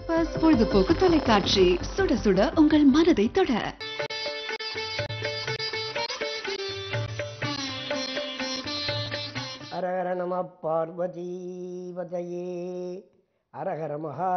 bus பொழுதுபோக்கு தொலைக்காட்சி சுட சுட உங்கள் மனதை தொட அரஹர நம பார்வதி வதையே அரஹர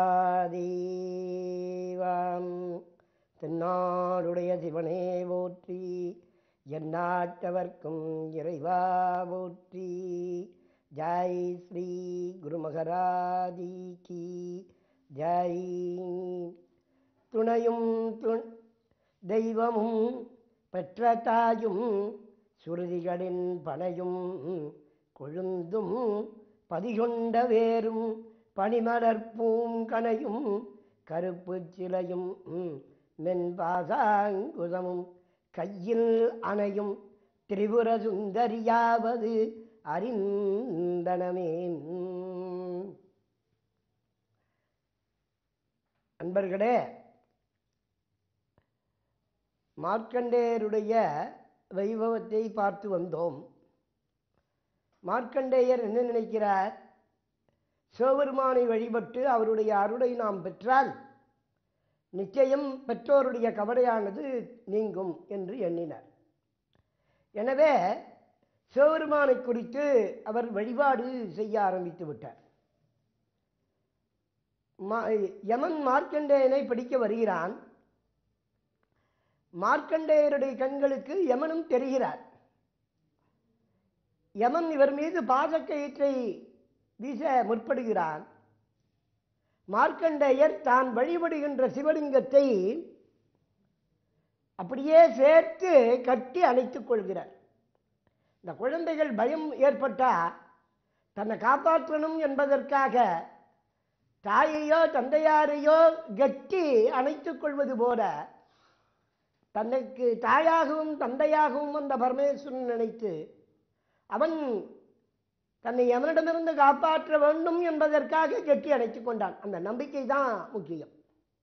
மகாதேவாம் தென்னாடுடைய சிவனே போற்றி எந்நாட்டவர்க்கும் இறைவா போற்றி ஜாய் ஸ்ரீ குருமகராதி கி ஜாய் துணையும் துண் தெய்வமும் பெற்ற தாயும் சுருதிகளின் பனையும் கொழுந்தும் பதிகொண்ட வேரும் பனிமலர்ப்பூம் கனையும் கருப்பு சிலையும் மென்பாசாங்குதமும் கையில் அணையும் திரிபுர சுந்தரியாவது அறிந்தனமே அன்பர்களே மார்க்கண்டேயருடைய வைபவத்தை பார்த்து வந்தோம் மார்க்கண்டேயர் என்ன நினைக்கிறார் சிவபெருமானை வழிபட்டு அவருடைய அருளை நாம் பெற்றால் நிச்சயம் பெற்றோருடைய கவலையானது நீங்கும் என்று எண்ணினார் எனவே சிவபெருமானை குறித்து அவர் வழிபாடு செய்ய ஆரம்பித்து விட்டார் மா- யமன் மார்க்கண்டேயனை பிடிக்க வருகிறான் மார்க்கண்டேயருடைய கண்களுக்கு யமனும் தெரிகிறார் யமன் இவர் மீது பாசக்கயிற்றை வீச முற்படுகிறான் மார்க்கண்டேயர் தான் வழிபடுகின்ற சிவலிங்கத்தை அப்படியே சேர்த்து கட்டி அணைத்துக் கொள்கிறார் இந்த குழந்தைகள் பயம் ஏற்பட்டா தன்னை காப்பாற்றணும் என்பதற்காக தாயையோ தந்தையாரையோ கட்டி அணைத்துக் கொள்வது போல தன்னைக்கு தாயாகவும் தந்தையாகவும் அந்த பரமேஸ்வரன் நினைத்து அவன் தன்னை எவனிடமிருந்து காப்பாற்ற வேண்டும் என்பதற்காக கெட்டி அணைத்துக் கொண்டான் அந்த நம்பிக்கை தான் முக்கியம்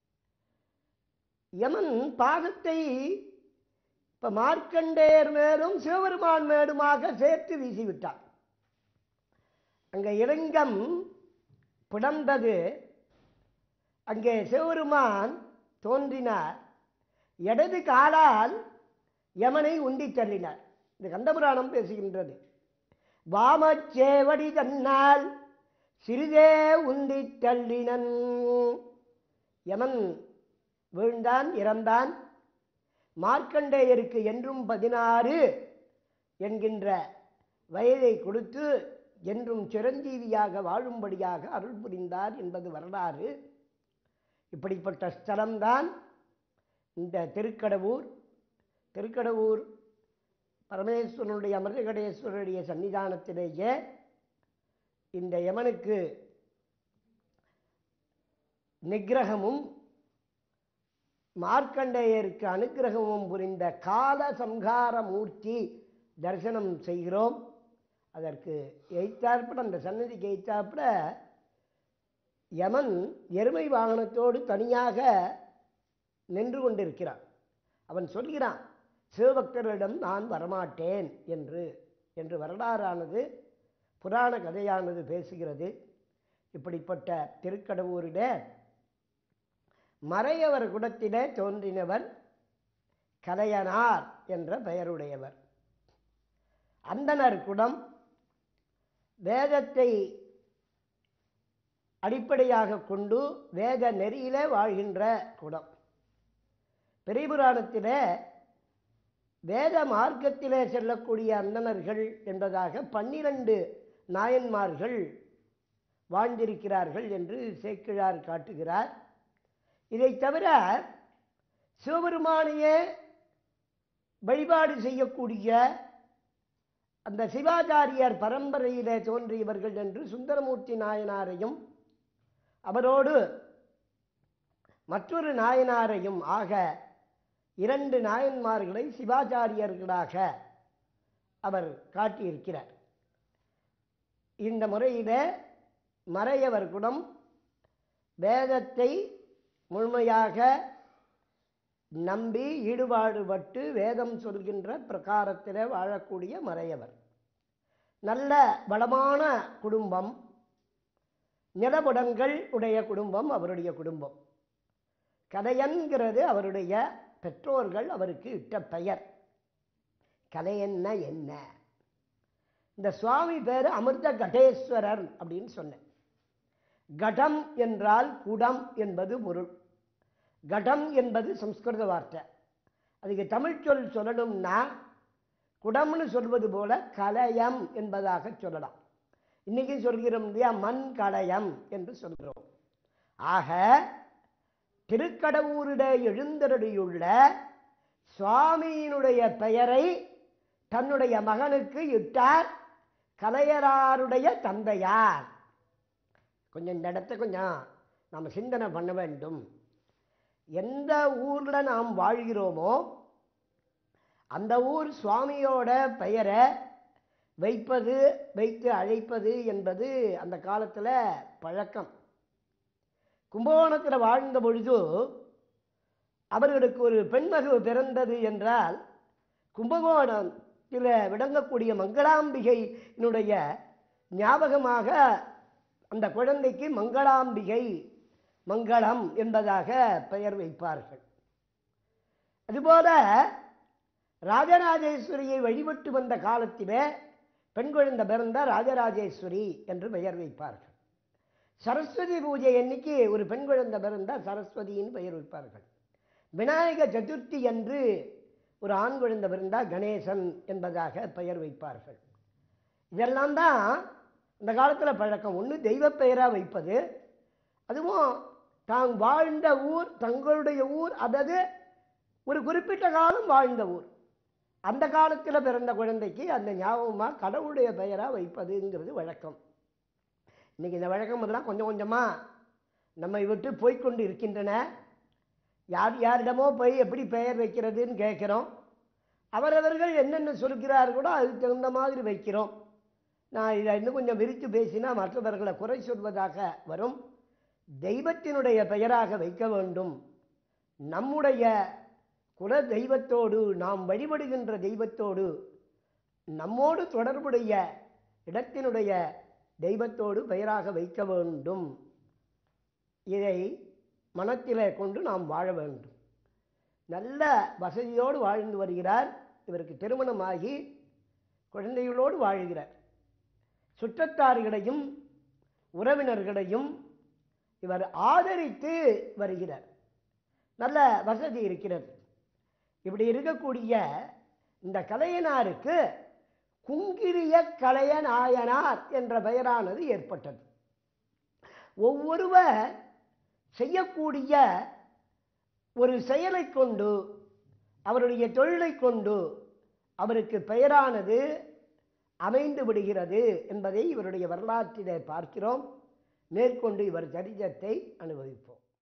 யமன் பாதத்தை இப்ப மார்க்கண்டேயர் மேலும் சிவபெருமான் மேலுமாக சேர்த்து வீசிவிட்டான் அங்க இளங்கம் பிளந்தது அங்கே சிவபெருமான் தோன்றினார் இடது காலால் யமனை உண்டி தள்ளினார் இது கந்தபுராணம் பேசுகின்றது வாமச்சேவடி தன்னால் சிறிதே உண்டி தள்ளினன் யமன் வீழ்ந்தான் இறந்தான் மார்க்கண்டேயருக்கு என்றும் பதினாறு என்கின்ற வயதை கொடுத்து என்றும் சிரஞ்சீவியாக வாழும்படியாக அருள் புரிந்தார் என்பது வரலாறு இப்படிப்பட்ட ஸ்தலம்தான் இந்த திருக்கடவூர் திருக்கடவூர் பரமேஸ்வரனுடைய அமிர்தகடேஸ்வரருடைய சன்னிதானத்திலேயே இந்த யமனுக்கு நிக்கிரகமும் மார்க்கண்டேயருக்கு அனுக்கிரகமும் புரிந்த கால சம்ஹார மூர்த்தி தரிசனம் செய்கிறோம் அதற்கு எய்த்தாற்பட அந்த சன்னதிக்கு எய்த்தாற்பட யமன் எருமை வாகனத்தோடு தனியாக நின்று கொண்டிருக்கிறான் அவன் சொல்கிறான் சிவபக்தர்களிடம் நான் வரமாட்டேன் என்று என்று வரலாறானது புராண கதையானது பேசுகிறது இப்படிப்பட்ட திருக்கடவூரிட மறையவர் குடத்திலே தோன்றினவர் கலையனார் என்ற பெயருடையவர் அந்தனர் குடம் வேதத்தை அடிப்படையாக கொண்டு வேத நெறியிலே வாழ்கின்ற குடம் பெரியபுராணத்திலே வேத மார்க்கத்திலே செல்லக்கூடிய அந்தணர்கள் என்பதாக பன்னிரண்டு நாயன்மார்கள் வாழ்ந்திருக்கிறார்கள் என்று சேக்கிழார் காட்டுகிறார் இதை தவிர சிவபெருமானையே வழிபாடு செய்யக்கூடிய அந்த சிவாச்சாரியார் பரம்பரையிலே தோன்றியவர்கள் என்று சுந்தரமூர்த்தி நாயனாரையும் அவரோடு மற்றொரு நாயனாரையும் ஆக இரண்டு நாயன்மார்களை சிவாச்சாரியர்களாக அவர் காட்டியிருக்கிறார் இந்த முறையிலே மறையவர் குணம் வேதத்தை முழுமையாக நம்பி ஈடுபாடுபட்டு வேதம் சொல்கின்ற பிரகாரத்தில் வாழக்கூடிய மறையவர் நல்ல வளமான குடும்பம் நிலபுடங்கள் உடைய குடும்பம் அவருடைய குடும்பம் கதையன்கிறது அவருடைய பெற்றோர்கள் அவருக்கு இட்ட பெயர் கதையன்ன என்ன இந்த சுவாமி பேர் அமிர்த கடேஸ்வரர் அப்படின்னு சொன்னேன் கடம் என்றால் குடம் என்பது பொருள் கடம் என்பது சம்ஸ்கிருத வார்த்தை அதுக்கு தமிழ் சொல் சொல்லணும்னா குடம்னு சொல்வது போல கலயம் என்பதாக சொல்லலாம் இன்னைக்கு சொல்கிறோம் இல்லையா மண் கலயம் என்று சொல்கிறோம் ஆக திருக்கடவுருட எழுந்தருளியுள்ள சுவாமியினுடைய பெயரை தன்னுடைய மகனுக்கு இட்டார் கலையராருடைய தந்தையார் கொஞ்சம் இந்த இடத்த கொஞ்சம் நாம் சிந்தனை பண்ண வேண்டும் எந்த ஊரில் நாம் வாழ்கிறோமோ அந்த ஊர் சுவாமியோட பெயரை வைப்பது வைத்து அழைப்பது என்பது அந்த காலத்தில் பழக்கம் கும்பகோணத்தில் வாழ்ந்த பொழுது அவர்களுக்கு ஒரு பெண்மகு பிறந்தது என்றால் கும்பகோணத்தில் விளங்கக்கூடிய மங்களாம்பிகையினுடைய ஞாபகமாக அந்த குழந்தைக்கு மங்களாம்பிகை மங்களம் என்பதாக பெயர் வைப்பார்கள் அதுபோல ராஜராஜேஸ்வரியை வழிபட்டு வந்த காலத்திலே பெண் குழந்தை பிறந்த ராஜராஜேஸ்வரி என்று பெயர் வைப்பார்கள் சரஸ்வதி பூஜை அன்னைக்கு ஒரு பெண் குழந்தை பிறந்த சரஸ்வதின்னு பெயர் வைப்பார்கள் விநாயக சதுர்த்தி என்று ஒரு ஆண் குழந்தை பிறந்தா கணேசன் என்பதாக பெயர் வைப்பார்கள் இதெல்லாம் தான் இந்த காலத்தில் பழக்கம் ஒன்று தெய்வ பெயராக வைப்பது அதுவும் தாங் வாழ்ந்த ஊர் தங்களுடைய ஊர் அதாவது ஒரு குறிப்பிட்ட காலம் வாழ்ந்த ஊர் அந்த காலத்தில் பிறந்த குழந்தைக்கு அந்த ஞாபகமாக கடவுளுடைய பெயராக வைப்பதுங்கிறது வழக்கம் இன்னைக்கு இந்த வழக்கம் எல்லாம் கொஞ்சம் கொஞ்சமாக நம்மை விட்டு போய்க்கொண்டு இருக்கின்றன யார் யாரிடமோ போய் எப்படி பெயர் வைக்கிறதுன்னு கேட்குறோம் அவரவர்கள் என்னென்ன சொல்கிறார்களோ அதுக்கு தகுந்த மாதிரி வைக்கிறோம் நான் இதை இன்னும் கொஞ்சம் விரித்து பேசினா மற்றவர்களை குறை சொல்வதாக வரும் தெய்வத்தினுடைய பெயராக வைக்க வேண்டும் நம்முடைய குல தெய்வத்தோடு நாம் வழிபடுகின்ற தெய்வத்தோடு நம்மோடு தொடர்புடைய இடத்தினுடைய தெய்வத்தோடு பெயராக வைக்க வேண்டும் இதை மனத்திலே கொண்டு நாம் வாழ வேண்டும் நல்ல வசதியோடு வாழ்ந்து வருகிறார் இவருக்கு திருமணமாகி குழந்தைகளோடு வாழ்கிறார் சுற்றத்தார்களையும் உறவினர்களையும் இவர் ஆதரித்து வருகிறார் நல்ல வசதி இருக்கிறது இப்படி இருக்கக்கூடிய இந்த கலையனாருக்கு குங்கிரிய கலையநாயனார் என்ற பெயரானது ஏற்பட்டது ஒவ்வொருவர் செய்யக்கூடிய ஒரு செயலை கொண்டு அவருடைய தொழிலை கொண்டு அவருக்கு பெயரானது அமைந்து விடுகிறது என்பதை இவருடைய வரலாற்றிலே பார்க்கிறோம் மேற்கொண்டு இவர் சரிதத்தை அனுபவிப்போம்